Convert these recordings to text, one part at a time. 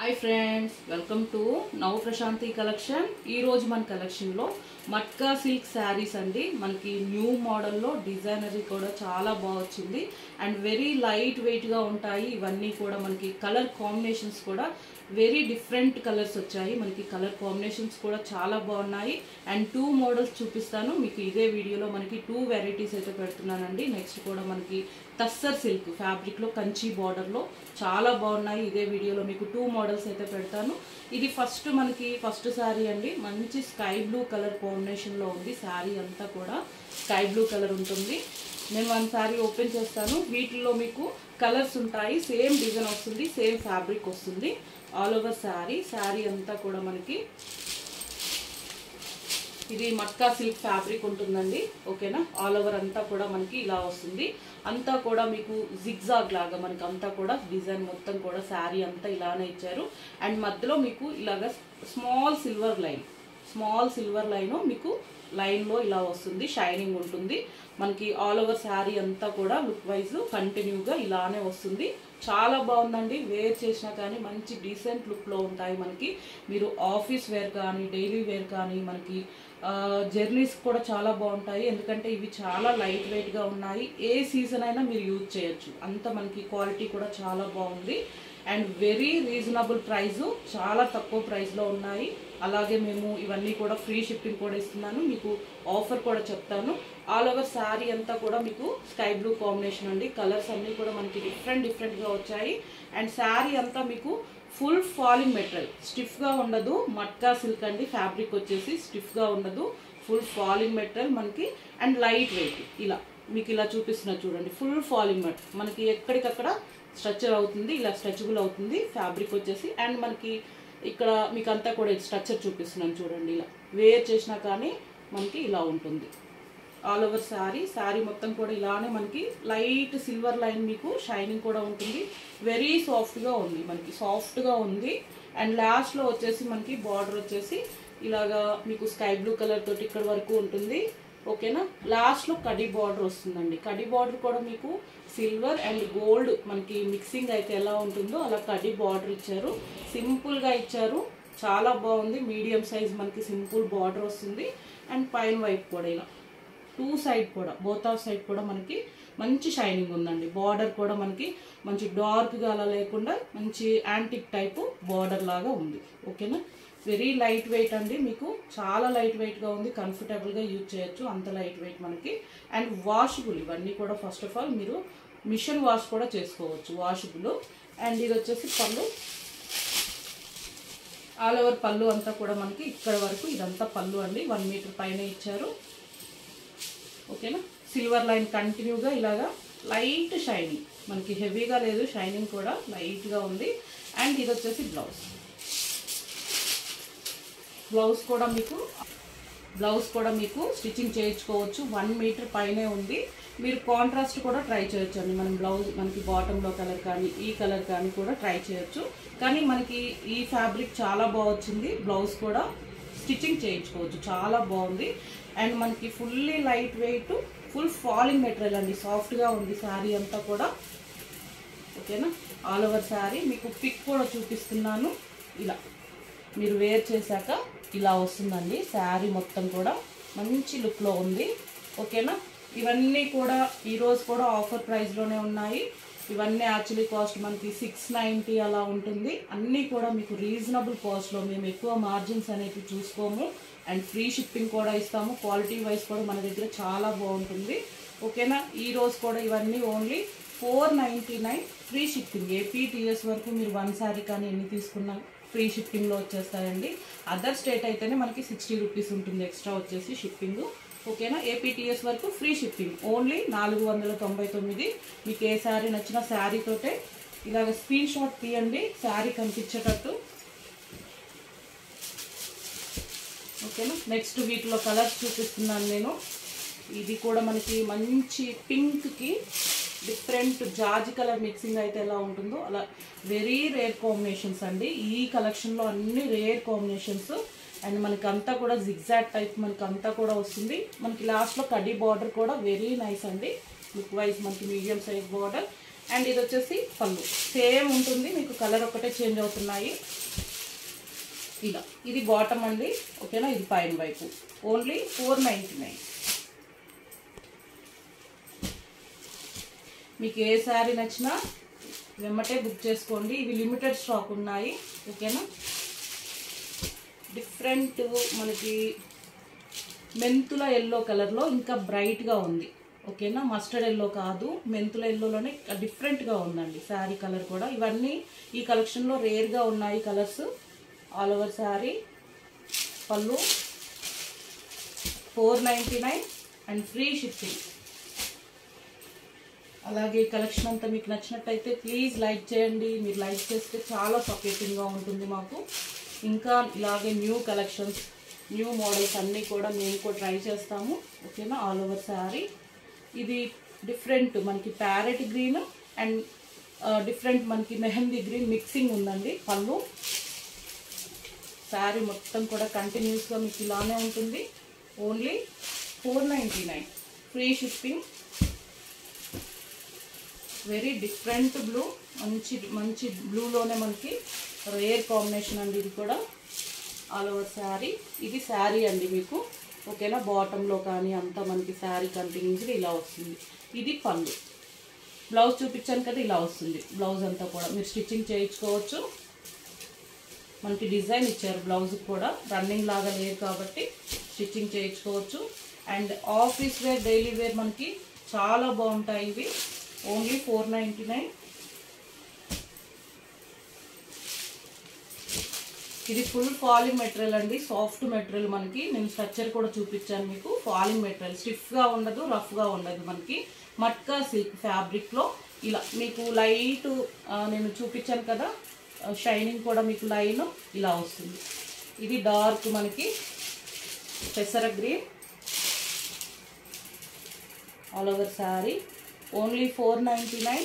hi friends welcome to నవ Prashanti collection ఈ రోజు మన కలెక్షన్లో మట్కా సిల్క్ శారీస్ అండి మనకి న్యూ మోడల్లో డిజైనరీ కూడా చాలా బాగా వచ్చింది అండ్ వెరీ లైట్ వెయిట్గా ఉంటాయి ఇవన్నీ కూడా మనకి కలర్ కాంబినేషన్స్ కూడా వెరీ డిఫరెంట్ కలర్స్ వచ్చాయి మనకి కలర్ కాంబినేషన్స్ కూడా చాలా బాగున్నాయి అండ్ టూ మోడల్స్ చూపిస్తాను మీకు ఇదే వీడియోలో మనకి టూ వెరైటీస్ అయితే పెడుతున్నానండి నెక్స్ట్ కూడా మనకి టస్సర్ సిల్క్ ఫ్యాబ్రిక్లో కంచి బార్డర్లో చాలా బాగున్నాయి ఇదే వీడియోలో మీకు టూ మోడల్స్ అయితే పెడతాను ఇది ఫస్ట్ మనకి ఫస్ట్ శారీ అండి మంచి స్కై బ్లూ కలర్ కాంబినేషన్లో ఉంది శారీ అంతా కూడా స్కై బ్లూ కలర్ ఉంటుంది నేను వన్ శారీ ఓపెన్ చేస్తాను వీటిల్లో మీకు కలర్స్ ఉంటాయి సేమ్ డిజైన్ వస్తుంది సేమ్ ఫ్యాబ్రిక్ వస్తుంది ఆల్ ఓవర్ శారీ శారీ అంతా కూడా మనకి ఇది మట్కా సిల్క్ ఫ్యాబ్రిక్ ఉంటుందండి ఓకేనా ఆల్ ఓవర్ అంతా కూడా మనకి ఇలా వస్తుంది అంతా కూడా మీకు జిగ్జాగ్ లాగా మనకి అంతా కూడా డిజైన్ మొత్తం కూడా శారీ అంతా ఇలానే ఇచ్చారు అండ్ మధ్యలో మీకు ఇలాగ small silver line small silver line మీకు లైన్లో ఇలా వస్తుంది షైనింగ్ ఉంటుంది మనకి ఆల్ ఓవర్ శారీ అంతా కూడా లుక్ వైజ్ కంటిన్యూగా ఇలానే వస్తుంది చాలా బాగుందండి వేర్ చేసినా కానీ మంచి డీసెంట్ లుక్లో ఉంటాయి మనకి మీరు ఆఫీస్ వేర్ కానీ డైలీ వేర్ కానీ మనకి జర్నీస్ కూడా చాలా బాగుంటాయి ఎందుకంటే ఇవి చాలా లైట్ వెయిట్గా ఉన్నాయి ఏ సీజన్ అయినా మీరు యూజ్ చేయొచ్చు అంత మనకి క్వాలిటీ కూడా చాలా బాగుంది అండ్ వెరీ రీజనబుల్ ప్రైస్ చాలా తక్కువ ప్రైస్లో ఉన్నాయి అలాగే మేము ఇవన్నీ కూడా ఫ్రీ షిప్పింగ్ కూడా ఇస్తున్నాను మీకు ఆఫర్ కూడా చెప్తాను ఆల్ ఓవర్ శారీ అంతా కూడా మీకు స్కై బ్లూ కాంబినేషన్ అండి కలర్స్ అన్నీ కూడా మనకి డిఫరెంట్ డిఫరెంట్గా వచ్చాయి అండ్ శారీ అంతా మీకు ఫుల్ ఫాలింగ్ మెటీరియల్ స్టిఫ్గా ఉండదు మట్కా సిల్క్ అండి ఫ్యాబ్రిక్ వచ్చేసి స్టిఫ్గా ఉండదు ఫుల్ ఫాలింగ్ మెటీరియల్ మనకి అండ్ లైట్ వెయిట్ ఇలా మీకు ఇలా చూపిస్తున్నా చూడండి ఫుల్ ఫాలింగ్ మెట్ మనకి ఎక్కడికక్కడ స్ట్రక్చర్ అవుతుంది ఇలా స్ట్రెచబుల్ అవుతుంది ఫ్యాబ్రిక్ వచ్చేసి అండ్ మనకి ఇక్కడ మీకు అంతా కూడా స్ట్రక్చర్ చూపిస్తున్నాను చూడండి ఇలా వేర్ చేసినా కానీ మనకి ఇలా ఉంటుంది ఆల్ ఓవర్ శారీ శారీ మొత్తం కూడా ఇలానే మనకి లైట్ సిల్వర్ లైన్ మీకు షైనింగ్ కూడా ఉంటుంది వెరీ సాఫ్ట్గా ఉంది మనకి సాఫ్ట్గా ఉంది అండ్ లాస్ట్లో వచ్చేసి మనకి బార్డర్ వచ్చేసి ఇలాగా మీకు స్కై బ్లూ కలర్ తోటి ఇక్కడ వరకు ఉంటుంది ఓకేనా లాస్ట్లో కడి బార్డర్ వస్తుందండి కడి బార్డర్ కూడా మీకు సిల్వర్ అండ్ గోల్డ్ మనకి మిక్సింగ్ అయితే ఎలా ఉంటుందో అలా కడి బార్డర్ ఇచ్చారు సింపుల్గా ఇచ్చారు చాలా బాగుంది మీడియం సైజ్ మనకి సింపుల్ బార్డర్ వస్తుంది అండ్ పైన వైపు కూడా ఇలా టూ సైడ్ కూడా బోత్ ఆఫ్ సైడ్ కూడా మనకి మంచి షైనింగ్ ఉందండి బార్డర్ కూడా మనకి మంచి డార్క్గా అలా లేకుండా మంచి యాంటిక్ టైపు బార్డర్ లాగా ఉంది ఓకేనా వెరీ లైట్ వెయిట్ అండి మీకు చాలా లైట్ వెయిట్గా ఉంది కంఫర్టబుల్గా యూజ్ చేయొచ్చు అంత లైట్ వెయిట్ మనకి అండ్ వాషబుల్ ఇవన్నీ కూడా ఫస్ట్ ఆఫ్ ఆల్ మీరు మిషన్ వాష్ కూడా చేసుకోవచ్చు వాషబుల్ అండ్ ఇది వచ్చేసి పళ్ళు ఆల్ ఓవర్ పళ్ళు అంతా కూడా మనకి ఇక్కడ వరకు ఇదంతా పళ్ళు అండి వన్ మీటర్ పైన ఇచ్చారు ఓకేనా సిల్వర్ లైన్ కంటిన్యూగా ఇలాగా లైట్ షైనింగ్ మనకి హెవీగా లేదు షైనింగ్ కూడా లైట్గా ఉంది అండ్ ఇది వచ్చేసి బ్లౌజ్ బ్లౌజ్ కూడా మీకు బ్లౌజ్ కూడా మీకు స్టిచ్చింగ్ చేయించుకోవచ్చు వన్ మీటర్ పైనే ఉంది మీరు కాంట్రాస్ట్ కూడా ట్రై చేయొచ్చు అండి మనం బ్లౌజ్ మనకి బాటంలో కలర్ కానీ ఈ కలర్ కానీ కూడా ట్రై చేయొచ్చు కానీ మనకి ఈ ఫ్యాబ్రిక్ చాలా బాగా వచ్చింది బ్లౌజ్ కూడా స్టిచ్చింగ్ చేయించుకోవచ్చు చాలా బాగుంది అండ్ మనకి fully light weight full falling material అండి సాఫ్ట్గా ఉంది శారీ అంతా కూడా ఓకేనా ఆల్ ఓవర్ శారీ మీకు పిక్ కూడా చూపిస్తున్నాను ఇలా మీరు వేర్ చేశాక ఇలా వస్తుందండి శారీ మొత్తం కూడా మంచి లుక్లో ఉంది ఓకేనా ఇవన్నీ కూడా ఈరోజు కూడా ఆఫర్ ప్రైస్లోనే ఉన్నాయి ఇవన్నీ యాక్చువల్లీ కాస్ట్ మనకి సిక్స్ నైంటీ అలా ఉంటుంది అన్నీ కూడా మీకు రీజనబుల్ కాస్ట్లో మేము ఎక్కువ మార్జిన్స్ అనేవి చూసుకోము అండ్ ఫ్రీ షిప్పింగ్ కూడా ఇస్తాము క్వాలిటీ వైజ్ కూడా మన దగ్గర చాలా బాగుంటుంది ఓకేనా ఈ రోజు కూడా ఇవన్నీ only four ninety nine free shipping AP TS వరకు మీరు వన్ శారీ కానీ ఎన్ని తీసుకున్నా ఫ్రీ షిప్పింగ్లో వచ్చేస్తాయండి అదర్ స్టేట్ అయితేనే మనకి సిక్స్టీ రూపీస్ ఉంటుంది ఎక్స్ట్రా వచ్చేసి షిప్పింగ్ ఓకేనా ఏపీటీఎస్ వరకు ఫ్రీ షిప్పింగ్ ఓన్లీ నాలుగు వందల తొంభై తొమ్మిది మీకు ఏ శారీ నచ్చిన శారీతోటే ఇలాగ స్క్రీన్ షాట్ తీయండి శారీ కనిపించేటట్టు ఓకేనా నెక్స్ట్ వీటిలో కలర్స్ చూపిస్తున్నాను నేను ఇది కూడా మనకి మంచి పింక్కి డిఫరెంట్ జాజి కలర్ మిక్సింగ్ అయితే ఎలా ఉంటుందో అలా వెరీ రేర్ కాంబినేషన్స్ అండి ఈ కలెక్షన్లో అన్ని రేర్ కాంబినేషన్స్ అండ్ మనకి అంతా కూడా జిగ్జాట్ టైప్ మనకి అంతా కూడా వస్తుంది మనకి లాస్ట్లో కడ్డీ బార్డర్ కూడా వెరీ నైస్ అండి లుక్ వైజ్ మనకి మీడియం సైజ్ బార్డర్ అండ్ ఇది వచ్చేసి పళ్ళు సేమ్ ఉంటుంది మీకు కలర్ ఒకటే చేంజ్ అవుతున్నాయి ఇలా ఇది బాటమ్ అండి ఓకేనా ఇది పైన వైపు ఓన్లీ ఫోర్ నైంటీ నైన్ మీకు ఏ శారీ నచ్చినా వెమ్మటే బుక్ చేసుకోండి ఇవి లిమిటెడ్ స్టాక్ ఉన్నాయి ఓకేనా డిఫరెంట్ మనకి మెంతుల ఎల్లో కలర్లో ఇంకా బ్రైట్గా ఉంది ఓకేనా మస్టర్డ్ ఎల్లో కాదు మెంతుల ఎల్లోలోనే డిఫరెంట్గా ఉందండి శారీ కలర్ కూడా ఇవన్నీ ఈ కలెక్షన్లో రేర్గా ఉన్నాయి కలర్స్ ఆల్ ఓవర్ శారీ పళ్ళు four ninety nine and free shipping అలాగే ఈ కలెక్షన్ అంతా మీకు నచ్చినట్టయితే ప్లీజ్ లైక్ చేయండి మీరు లైక్ చేస్తే చాలా సపోర్టింగ్గా ఉంటుంది మాకు ఇంకా ఇలాగే న్యూ కలెక్షన్స్ న్యూ మోడల్స్ అన్నీ కూడా మేము కూడా ట్రై చేస్తాము ఓకేనా ఆల్ ఓవర్ శారీ ఇది డిఫరెంట్ మనకి ప్యారెట్ గ్రీన్ అండ్ డిఫరెంట్ మనకి మెహందీ గ్రీన్ మిక్సింగ్ ఉందండి పళ్ళు శారీ మొత్తం కూడా కంటిన్యూస్గా మీకు ఇలానే ఉంటుంది only four ninety nine free shipping very different blue మంచి మంచి బ్లూలోనే మనకి రేర్ కాంబినేషన్ అండి ఇది కూడా ఆల్ ఓవర్ శారీ ఇది శారీ అండి మీకు ఓకేనా బాటంలో కానీ అంతా మనకి శారీ కంటిన్యూస్గా ఇలా వస్తుంది ఇది పళ్ళు బ్లౌజ్ చూపించాను కదా ఇలా వస్తుంది బ్లౌజ్ అంతా కూడా మీరు స్టిచ్చింగ్ చేయించుకోవచ్చు మనకి డిజైన్ ఇచ్చారు బ్లౌజ్ కూడా రన్నింగ్ లాగా లేదు కాబట్టి స్టిచ్చింగ్ చేయించుకోవచ్చు and office wear daily wear మనకి చాలా బాగుంటాయి ఇవి ఓన్లీ ఫోర్ నైంటీ నైన్ ఇది ఫుల్ ఫాలింగ్ మెటీరియల్ అండి సాఫ్ట్ మెటీరియల్ మనకి నేను స్ట్రక్చర్ కూడా చూపించాను మీకు ఫాలింగ్ మెటీరియల్ స్టిఫ్గా ఉండదు రఫ్గా ఉండదు మనకి మట్కా సిల్క్ ఫ్యాబ్రిక్లో ఇలా మీకు లైట్ నేను చూపించాను కదా షైనింగ్ కూడా మీకు లైన్ ఇలా వస్తుంది ఇది డార్క్ మనకి పెసర green all over sari only four ninety nine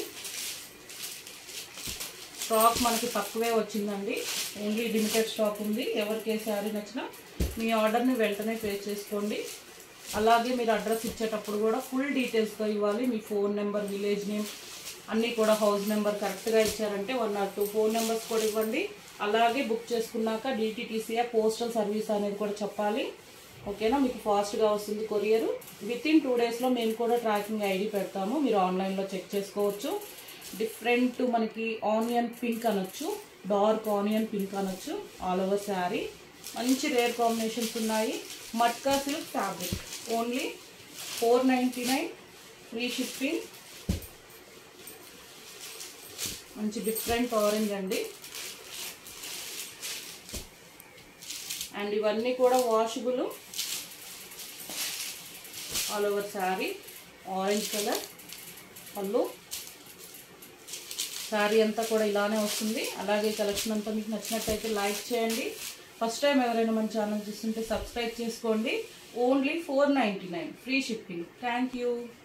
stock మనకి తక్కువే వచ్చిందండి ఓన్లీ లిమిటెడ్ స్టాక్ ఉంది ఎవరికి ఏ శారీ నచ్చినా మీ ఆర్డర్ని వెంటనే పే చేసుకోండి అలాగే మీరు అడ్రస్ ఇచ్చేటప్పుడు కూడా ఫుల్ డీటెయిల్స్తో ఇవ్వాలి మీ ఫోన్ నెంబర్ విలేజ్ నేమ్ అన్నీ కూడా హౌస్ నెంబర్ కరెక్ట్గా ఇచ్చారంటే one or two phone numbers కూడా ఇవ్వండి అలాగే బుక్ చేసుకున్నాక డిటీటీసీఏ పోస్టల్ సర్వీస్ అనేది కూడా చెప్పాలి ఓకేనా మీకు ఫాస్ట్గా వస్తుంది కొరియర్ విత్ ఇన్ టూ డేస్లో మేము కూడా ట్రాకింగ్ ఐడి పెడతాము మీరు ఆన్లైన్లో చెక్ చేసుకోవచ్చు డిఫరెంట్ మనకి ఆనియన్ పింక్ అనొచ్చు డార్క్ ఆనియన్ పింక్ అనొచ్చు ఆల్ ఓవర్ శారీ మంచి రేర్ కాంబినేషన్స్ ఉన్నాయి matka silk fabric only four ninety nine free shipping మంచి డిఫరెంట్ ఆరెంజ్ అండి అండ్ ఇవన్నీ కూడా washable all over sari orange colour పళ్ళు శారీ అంతా కూడా ఇలానే వస్తుంది అలాగే కలెక్షన్ అంతా మీకు నచ్చినట్టయితే లైక్ చేయండి ఫస్ట్ టైం ఎవరైనా మన ఛానల్ చూస్తుంటే సబ్స్క్రైబ్ చేసుకోండి only four ninety nine free shipping thank you